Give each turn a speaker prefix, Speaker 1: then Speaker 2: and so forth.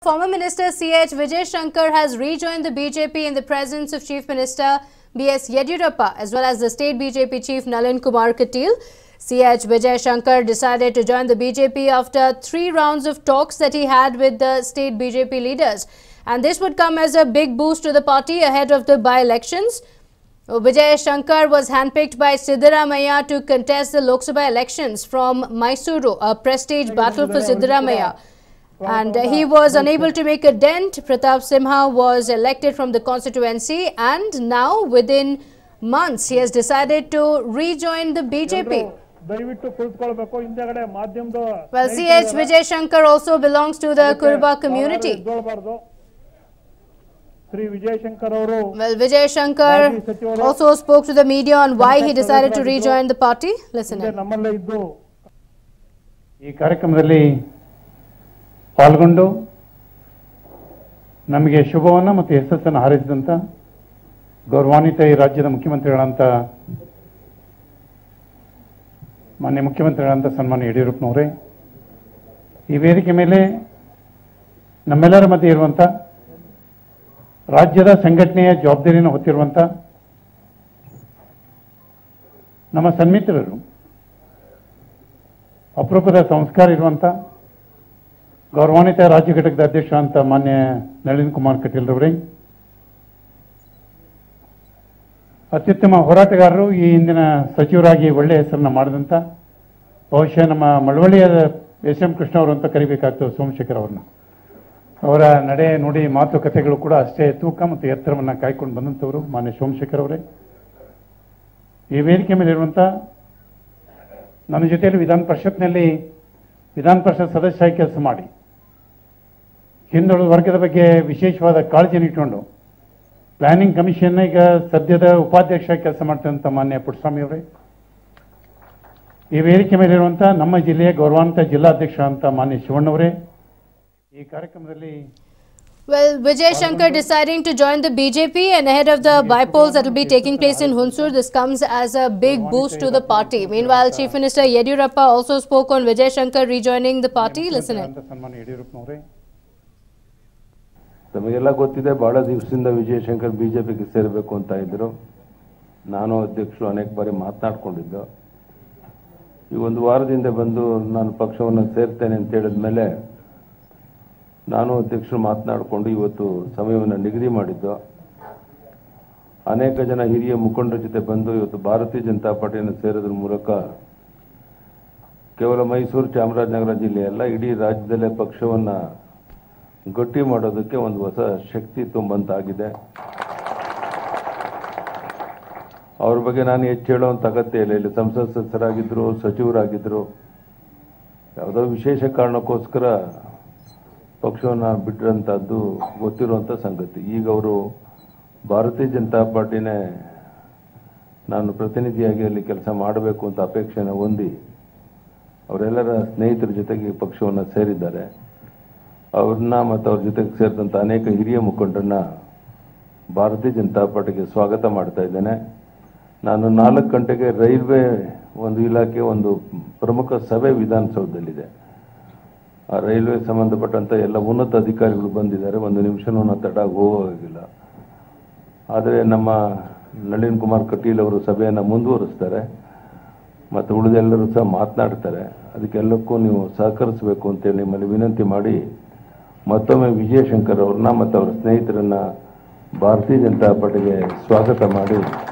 Speaker 1: Former Minister C.H. Vijay Shankar has rejoined the BJP in the presence of Chief Minister B.S. Yediyurappa as well as the state BJP chief Nalin Kumar Katil. C.H. Vijay Shankar decided to join the BJP after three rounds of talks that he had with the state BJP leaders. And this would come as a big boost to the party ahead of the by-elections. Vijay Shankar was handpicked by Siddaramaya to contest the Lok Sabha elections from Mysuru, a prestige battle for Siddaramaya. And uh, he was unable to make a dent. Pratap Simha was elected from the constituency, and now within months, he has decided to rejoin the BJP.
Speaker 2: ದಯವಿಟ್ಟು ಕುಳಿತುಕೊಳ್ಬೇಕು ಹಿಂದೆಗಡೆ ಮಾಧ್ಯಮದ
Speaker 1: Well, C.H. Vijay Shankar also belongs to the Kuruba community.
Speaker 2: ಎದ್ದೊಳ್ಬಾರ್ದು Shri Vijayashankar ಅವರು
Speaker 1: Well, Vijay Shankar also spoke to the media on why he decided to rejoin the party. Listen
Speaker 2: ಹಿಂದೆ
Speaker 1: in.
Speaker 2: ನಮ್ಮಲ್ಲೇ ಇದ್ದು
Speaker 3: ಈ ಕಾರ್ಯಕ್ರಮದಲ್ಲಿ ಪಾಲ್ಗೊಂಡು ನಮಗೆ ಶುಭವನ್ನು ಮತ್ತು ಯಶಸ್ಸನ್ನು ಹಾರೈಸಿದಂಥ ಗೌರವಾನ್ವಿತ ಈ ರಾಜ್ಯದ ಮುಖ್ಯಮಂತ್ರಿಗಳಂತ ಮಾನ್ಯ ಮುಖ್ಯಮಂತ್ರಿಗಳಂತ ಸನ್ಮಾನ್ಯ ಯಡಿಯೂರಪ್ಪನವರೇ ಈ ವೇದಿಕೆ ಮೇಲೆ ನಮ್ಮೆಲ್ಲರ ಮಧ್ಯೆ ಇರುವಂಥ ರಾಜ್ಯದ ಸಂಘಟನೆಯ ಜವಾಬ್ದಾರಿಯನ್ನು ಹೊತ್ತಿರುವಂಥ ನಮ್ಮ ಸನ್ಮಿತ್ರರು ಅಪರೂಪದ ಸಂಸ್ಕಾರ ಇರುವಂಥ ಗೌರವಾನ್ವಿತ ರಾಜ್ಯ ಘಟಕದ ಅಧ್ಯಕ್ಷ ಅಂತ ಮಾನ್ಯ ನಳಿನ್ ಕುಮಾರ್ ಕಟೀಲ್ರವರೇ ಅತ್ಯುತ್ತಮ ಹೋರಾಟಗಾರರು ಈ ಹಿಂದಿನ ಸಚಿವರಾಗಿ ಒಳ್ಳೆಯ ಹೆಸರನ್ನ ಮಾಡಿದಂಥ ಬಹುಶಃ ನಮ್ಮ ಮಳವಳ್ಳಿಯ ಎಸ್ ಎಂ ಕೃಷ್ಣ ಅವರು ಅಂತ ಕರಿಬೇಕಾಗ್ತದೆ ಸೋಮಶೇಖರ್ ಅವ್ರನ್ನ ಅವರ ನಡೆ ನುಡಿ ಮಾತುಕತೆಗಳು ಕೂಡ ಅಷ್ಟೇ ತೂಕ ಮತ್ತು ಎತ್ತರವನ್ನು ಕಾಯ್ಕೊಂಡು ಬಂದಂಥವರು ಮಾನ್ಯ ಸೋಮಶೇಖರ್ ಅವರೇ ಈ ವೇದಿಕೆ ಮೇಲೆ ಇರುವಂಥ ನನ್ನ ಜೊತೆಯಲ್ಲಿ ವಿಧಾನ ಪರಿಷತ್ನಲ್ಲಿ ವಿಧಾನ ಪರಿಷತ್ ಸದಸ್ಯರಾಗಿ ಕೆಲಸ ಮಾಡಿ ಹಿಂದುಳಿದ ವರ್ಗದ ಬಗ್ಗೆ ವಿಶೇಷವಾದ ಕಾಳಜಿಯನ್ನು ಇಟ್ಕೊಂಡು ಪ್ಲಾನಿಂಗ್ ಕಮಿಷನ್ ಈಗ ಸದ್ಯದ ಉಪಾಧ್ಯಕ್ಷ ಕೆಲಸ ಮಾಡ್ತಂತ ಮಾನ್ಯ ಪುಟ್ಟಸ್ವಾಮಿ ಅವರೇ ಈ ವೇದಿಕೆ ಮೇಲಿರುವಂಥ ನಮ್ಮ ಜಿಲ್ಲೆಯ ಗೌರವಾನ್ವಿತ ಜಿಲ್ಲಾಧ್ಯಕ್ಷ ಅಂತ ಮಾನ್ಯ ಶಿವಣ್ಣವರೇ ಈ ಕಾರ್ಯಕ್ರಮದಲ್ಲಿ
Speaker 1: Well, Vijay Shankar deciding to join the BJP and ahead of the bypolls that will be taking place in Hunsur, this comes as a big boost to the party. Meanwhile, Chief Minister Yediyurappa also spoke on Vijay Shankar rejoining the party. Listen in.
Speaker 3: ಅಂತ ಸನ್ಮಾನ್ಯ ಯಡಿಯೂರಪ್ಪನವರೇ
Speaker 4: ತಮಗೆಲ್ಲ ಗೊತ್ತಿದೆ ಬಹಳ ದಿವಸದಿಂದ ವಿಜಯಶಂಕರ್ ಬಿಜೆಪಿಗೆ ಸೇರಬೇಕು ಅಂತ ಇದ್ರು ನಾನು ಅಧ್ಯಕ್ಷರು ಅನೇಕ ಬಾರಿ ಮಾತನಾಡ್ಕೊಂಡಿದ್ದು ಈ ಒಂದು ವಾರದಿಂದ ಬಂದು ನಾನು ಪಕ್ಷವನ್ನು ಸೇರ್ತೇನೆ ಅಂತ ಹೇಳಿದ ಮೇಲೆ ನಾನು ಅಧ್ಯಕ್ಷರು ಮಾತನಾಡಿಕೊಂಡು ಇವತ್ತು ಸಮಯವನ್ನು ನಿಗದಿ ಮಾಡಿದ್ದು ಅನೇಕ ಜನ ಹಿರಿಯ ಮುಖಂಡರ ಜೊತೆ ಬಂದು ಇವತ್ತು ಭಾರತೀಯ ಜನತಾ ಪಾರ್ಟಿಯನ್ನು ಸೇರೋದ್ರ ಮೂಲಕ ಕೇವಲ ಮೈಸೂರು ಚಾಮರಾಜನಗರ ಜಿಲ್ಲೆಯಲ್ಲ ಇಡೀ ರಾಜ್ಯದಲ್ಲೇ ಪಕ್ಷವನ್ನು ಗಟ್ಟಿ ಮಾಡೋದಕ್ಕೆ ಒಂದು ಹೊಸ ಶಕ್ತಿ ತುಂಬಂತಾಗಿದೆ ಅವ್ರ ಬಗ್ಗೆ ನಾನು ಹೆಚ್ಚು ಹೇಳೋವಂಥ ಅಗತ್ಯ ಇಲ್ಲ ಇಲ್ಲಿ ಸಂಸತ್ ಸದಸ್ಯರಾಗಿದ್ದರು ಸಚಿವರಾಗಿದ್ದರು ಯಾವುದೋ ವಿಶೇಷ ಕಾರಣಕ್ಕೋಸ್ಕರ ಪಕ್ಷವನ್ನು ಬಿಟ್ಟಿರೋಂಥದ್ದು ಗೊತ್ತಿರುವಂಥ ಸಂಗತಿ ಈಗ ಅವರು ಭಾರತೀಯ ಜನತಾ ಪಾರ್ಟಿನೇ ನಾನು ಪ್ರತಿನಿಧಿಯಾಗಿ ಅಲ್ಲಿ ಕೆಲಸ ಮಾಡಬೇಕು ಅಂತ ಅಪೇಕ್ಷೆನ ಹೊಂದಿ ಅವರೆಲ್ಲರ ಸ್ನೇಹಿತರ ಜೊತೆಗೆ ಈ ಪಕ್ಷವನ್ನು ಸೇರಿದ್ದಾರೆ ಅವ್ರನ್ನ ಮತ್ತು ಅವ್ರ ಜೊತೆಗೆ ಸೇರಿದಂಥ ಅನೇಕ ಹಿರಿಯ ಮುಖಂಡರನ್ನ ಭಾರತೀಯ ಜನತಾ ಪಾರ್ಟಿಗೆ ಸ್ವಾಗತ ಮಾಡ್ತಾ ಇದ್ದೇನೆ ನಾನು ನಾಲ್ಕು ಗಂಟೆಗೆ ರೈಲ್ವೆ ಒಂದು ಇಲಾಖೆ ಒಂದು ಪ್ರಮುಖ ಸಭೆ ವಿಧಾನಸೌಧದಲ್ಲಿದೆ ಆ ರೈಲ್ವೆ ಸಂಬಂಧಪಟ್ಟಂಥ ಎಲ್ಲ ಉನ್ನತ ಅಧಿಕಾರಿಗಳು ಬಂದಿದ್ದಾರೆ ಒಂದು ನಿಮಿಷನೂ ನಾನು ತಡ ಹೋಗೋಗಿಲ್ಲ ಆದರೆ ನಮ್ಮ ನಳಿನ್ ಕುಮಾರ್ ಕಟೀಲ್ ಅವರು ಸಭೆಯನ್ನು ಮುಂದುವರಿಸ್ತಾರೆ ಮತ್ತು ಉಳಿದೆಲ್ಲರೂ ಸಹ ಮಾತನಾಡ್ತಾರೆ ಅದಕ್ಕೆಲ್ಲಕ್ಕೂ ನೀವು ಸಹಕರಿಸಬೇಕು ಅಂತೇಳಿ ನಿಮ್ಮಲ್ಲಿ ವಿನಂತಿ ಮಾಡಿ ಮತ್ತೊಮ್ಮೆ ವಿಜಯಶಂಕರ್ ಅವ್ರನ್ನ ಮತ್ತು ಅವರ ಸ್ನೇಹಿತರನ್ನ ಭಾರತೀಯ ಜನತಾ ಪಾರ್ಟಿಗೆ ಸ್ವಾಗತ ಮಾಡಿ